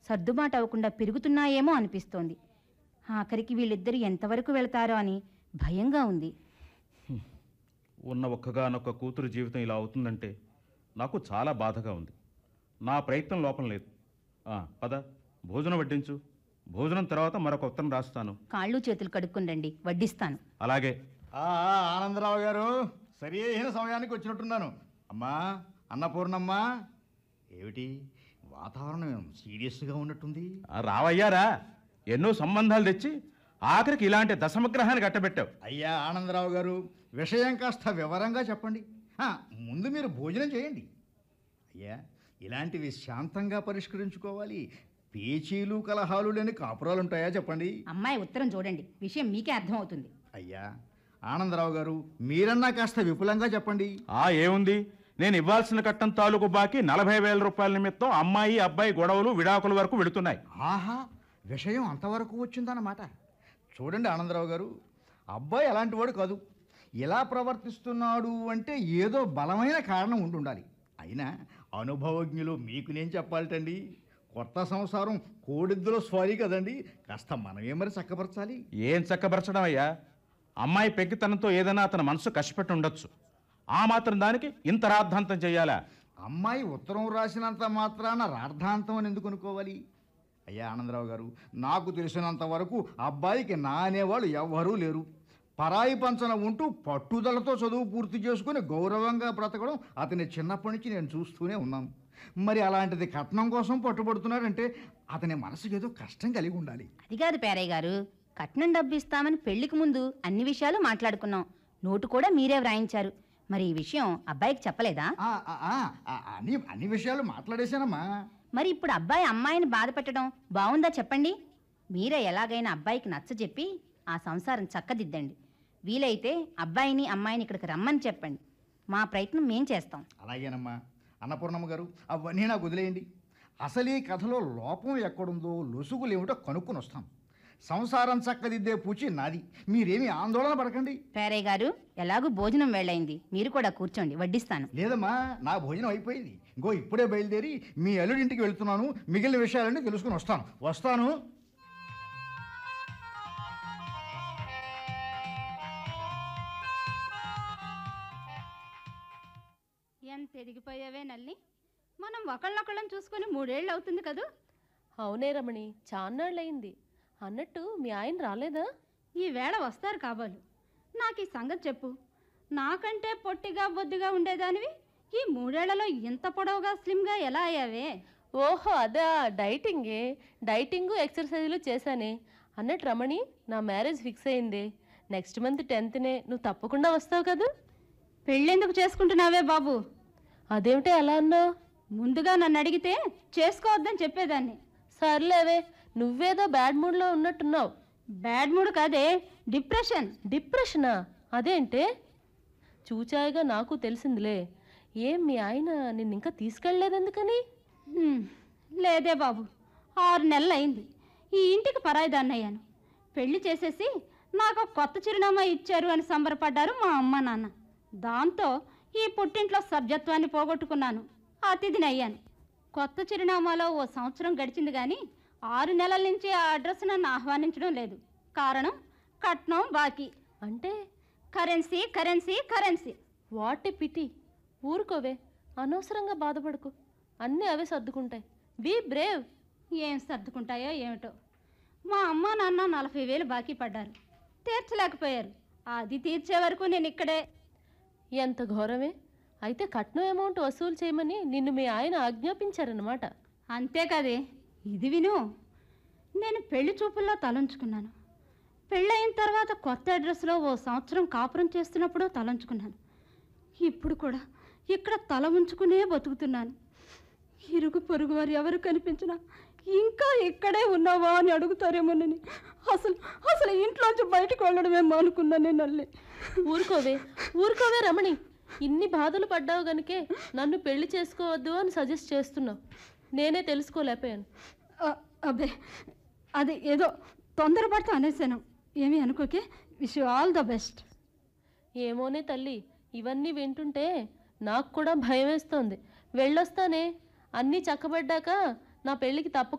సర్దుబాటు అవ్వకుండా పెరుగుతున్నాయేమో అనిపిస్తోంది ఆఖరికి వీళ్ళిద్దరు ఎంతవరకు వెళతారో అని భయంగా ఉంది ఉన్న ఒక్కగానొక్క కూతురు జీవితం ఇలా అవుతుందంటే నాకు చాలా బాధగా ఉంది నా ప్రయత్నం లోపం లేదు ఆ, పద భోజనం వడ్డించు భోజనం తర్వాత మరొక ఉత్తరం రాస్తాను కాళ్ళు చేతులు కడుక్కుని రండి వడ్డిస్తాను అలాగే ఆ, ఆ, ఆనందరావు గారు సరి అయిన సమయానికి వచ్చినట్టున్నాను అమ్మా అన్నపూర్ణమ్మా ఏమిటి వాతావరణం సీరియస్గా ఉన్నట్టుంది ఆ, రావయ్యారా ఎన్నో సంబంధాలు తెచ్చి ఆఖరికి ఇలాంటి దశమగ్రహాన్ని కట్టబెట్టావు అయ్యా ఆనందరావు గారు విషయం కాస్త వివరంగా చెప్పండి ఆ, ముందు మీరు భోజనం చేయండి అయ్యా ఇలాంటివి శాంతంగా పరిష్కరించుకోవాలి పేచీలు కలహాలు లేని కాపురాలు ఉంటాయా చెప్పండి అమ్మాయి ఉత్తరం చూడండి విషయం మీకే అర్థమవుతుంది అయ్యా ఆనందరావు గారు మీరన్నా కాస్త విపులంగా చెప్పండి ఆ ఏముంది నేను ఇవ్వాల్సిన కట్టం తాలూకు బాకీ నలభై వేల రూపాయల నిమిత్తం అమ్మాయి అబ్బాయి గొడవలు విడాకుల వరకు వెళుతున్నాయి ఆహా విషయం అంతవరకు వచ్చిందన్నమాట చూడండి ఆనందరావు గారు అబ్బాయి అలాంటి వాడు కాదు ఇలా ప్రవర్తిస్తున్నాడు అంటే ఏదో బలమైన కారణం ఉండి ఉండాలి అయినా అనుభవజ్ఞులు మీకు నేను చెప్పాలటండి కొత్త సంసారం కోడిద్దులో స్వారీ కదండి కాస్త మనమే మరి చక్కపరచాలి ఏం చక్కబరచడం అయ్యా అమ్మాయి పెగ్గితనంతో ఏదైనా అతని మనసు కష్టపెట్టి ఉండొచ్చు ఆ మాత్రం దానికి ఇంత రాద్ధాంతం చెయ్యాలా అమ్మాయి ఉత్తరం రాసినంత మాత్రాన రార్థాంతం అని ఎందుకు అనుకోవాలి అయ్యా ఆనందరావు గారు నాకు తెలిసినంత వరకు అబ్బాయికి నా అనేవాళ్ళు ఎవ్వరూ లేరు పరాయి పంచన ఉంటూ పట్టుదలతో చదువు పూర్తి చేసుకుని గౌరవంగా బ్రతకడం అతని చిన్నప్పటి నుంచి నేను చూస్తూనే ఉన్నాను మరి అలాంటిది కట్నం కోసం పట్టుబడుతున్నాడంటే అతని మనసుకి ఏదో కష్టం కలిగి ఉండాలి అది కాదు పేరయ్య గారు కట్నం డబ్బు ఇస్తామని పెళ్లికి ముందు అన్ని విషయాలు మాట్లాడుకున్నాం నోటు కూడా మీరే వ్రాయించారు మరి ఈ విషయం అబ్బాయికి చెప్పలేదా ఆ, ఆ, ఆ, ఆ, అన్ని అన్ని విషయాలు మాట్లాడేశానమ్మా మరి ఇప్పుడు అబ్బాయి అమ్మాయిని బాధ పెట్టడం బాగుందా చెప్పండి మీరే ఎలాగైనా అబ్బాయికి నచ్చజెప్పి ఆ సంసారం చక్కదిద్దండి వీలైతే అబ్బాయిని అమ్మాయిని ఇక్కడికి రమ్మని చెప్పండి మా ప్రయత్నం మేం చేస్తాం అలాగేనమ్మా అన్నపూర్ణమ్మ గారు అవన్నీ నాకు వదిలేయండి అసలు ఈ కథలో లోపం ఎక్కడుందో లొసుగులు ఏమిటో కనుక్కొని వస్తాం సంసారం చక్కదిద్దే పూచి నాది మీరేమీ ఆందోళన పడకండి పేరయ్య గారు ఎలాగూ భోజనం వేళైంది మీరు కూడా కూర్చోండి వడ్డిస్తాను లేదమ్మా నా భోజనం అయిపోయింది ఇంకో ఇప్పుడే బయలుదేరి మీ అల్లుడింటికి వెళ్తున్నాను మిగిలిన విషయాలన్నీ తెలుసుకుని వస్తాను వస్తాను ఎంత ఎదిగిపోయావే నల్లి మనం ఒకళ్ళొకళ్ళం చూసుకొని మూడేళ్ళు అవుతుంది కదూ అవునే రమణి చాన్నాళ్ళయింది అన్నట్టు మీ ఆయన రాలేదా ఈ వేళ వస్తారు కాబోలు నాకు ఈ సంగతి చెప్పు నాకంటే పొట్టిగా బొద్దుగా ఉండేదానివి ఈ మూడేళ్లలో ఇంత పొడవుగా స్లిమ్గా ఎలా అయ్యావే ఓహో అదా డైటింగే డైటింగు ఎక్సర్సైజులు చేశానే అన్నట్టు రమణి నా మ్యారేజ్ ఫిక్స్ అయింది నెక్స్ట్ మంత్ టెన్త్నే నువ్వు తప్పకుండా వస్తావు కదా పెళ్ళెందుకు చేసుకుంటున్నావే బాబు అదేమిటి అలా అన్నావు ముందుగా నన్ను అడిగితే చేసుకోవద్దని చెప్పేదాన్ని సర్లేవే నువ్వేదో బ్యాడ్ మూడ్లో ఉన్నట్టున్నావు బ్యాడ్ మూడ్ కాదే డిప్రెషన్ డిప్రెషనా అదేంటే చూచాయిగా నాకు తెలిసిందిలే ఏం మీ ఆయన నిన్ను ఇంకా తీసుకెళ్ళలేదు ఎందుకని హ్మ్, లేదే బాబు ఆరు నెలలు అయింది ఈ ఇంటికి పరాయిదాన్ని అయ్యాను పెళ్లి చేసేసి నాకు ఒక కొత్త చిరునామా ఇచ్చారు అని సంబరపడ్డారు మా అమ్మ నాన్న దాంతో ఈ పుట్టింట్లో సభ్యత్వాన్ని పోగొట్టుకున్నాను అతిథిని అయ్యాను కొత్త చిరునామాలో ఓ సంవత్సరం గడిచింది కానీ ఆరు నెలల నుంచి ఆ అడ్రస్ నన్ను ఆహ్వానించడం లేదు కారణం కట్నం బాకీ అంటే currency currency currency what a pity ఊరుకోవే అనవసరంగా బాధపడకు అన్నీ అవే సర్దుకుంటాయి బీ బ్రేవ్ ఏం సర్దుకుంటాయో ఏమిటో మా అమ్మ నాన్న నలభై వేలు బాకీ పడ్డారు తీర్చలేకపోయారు అది తీర్చే వరకు నేను ఇక్కడే ఎంత ఘోరమే అయితే కట్నం అమౌంట్ వసూలు చేయమని నిన్ను మీ ఆయన ఆజ్ఞాపించారన్నమాట అంతే కదే ఇది విను నేను పెళ్లి చూపుల్లో తలంచుకున్నాను పెళ్ళయిన తర్వాత కొత్త అడ్రస్లో ఓ సంవత్సరం కాపురం చేస్తున్నప్పుడు తలంచుకున్నాను ఇప్పుడు కూడా ఇక్కడ తల ఉంచుకునే బతుకుతున్నాను ఇరుగు పొరుగు వారు ఎవరు కనిపించినా ఇంకా ఇక్కడే ఉన్నావా అని అడుగుతారేమోనని అసలు అసలు ఇంట్లోంచి బయటకు వెళ్ళడమేమో అనుకున్నాను నల్లి ఊరుకోవే ఊరుకోవే రమణి ఇన్ని బాధలు పడ్డావు గనుకే నన్ను పెళ్లి చేసుకోవద్దు అని సజెస్ట్ చేస్తున్నావు నేనే తెలుసుకోలేకపోయాను అ- అబ్బే అది ఏదో తొందరపడితే అనేసాను ఏమీ అనుకోకే wish you all the best ఏమోనే తల్లి ఇవన్నీ వింటుంటే నాకు కూడా భయం వేస్తోంది వెళ్ళొస్తానే అన్నీ చక్కబడ్డాక నా పెళ్ళికి తప్పకుండా